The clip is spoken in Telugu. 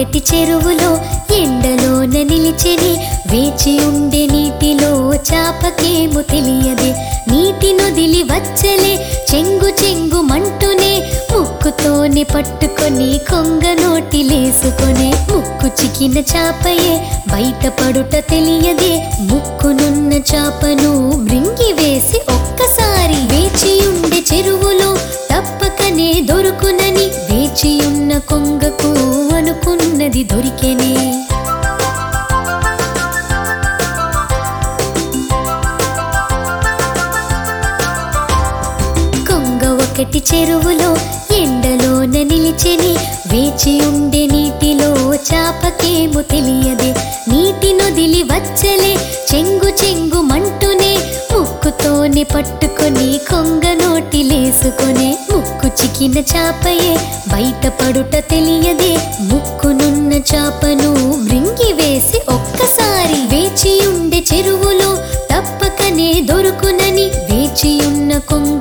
ఒకటి చెరువులో ఎండలోన నిలిచెని వేచి ఉండే నీటిలో చాపకేమో తెలియదే నీటి నొదిలి వచ్చలే చెంగు చెంగు మంటునే ముక్కుతోని పట్టుకొని కొంగ నోటిలేసుకొనే ముక్కు చికిన చాపయే బయటపడుట తెలియదే ముక్కునున్న చాపను మృంగి వేసి ఒక్కసారి వేచి ఉండే చెరువులో తప్పకనే దొరుకునని వేచియున్న కొంగకు అనుకున్నది దొరికెనే కొంగ ఒకటి చెరువులో ఎండలోన నిలిచెని వేచి ఉండే నీటిలో చాపకేమో తెలియదే నీటి నొదిలి వచ్చలే చెంగు చెంగు మంటునే ముక్కుతోని పట్టుకొని కొంగ నోటిలేసుకొనే ముక్కు చికిన చాపయే బయటపడుట తెలియదే ముక్కునున్న చాపను మృంగి వేసి ఒక్కసారి వేచి ఉండే చెరువులో తప్పకనే దొరుకునని వేచియున్న కొంగ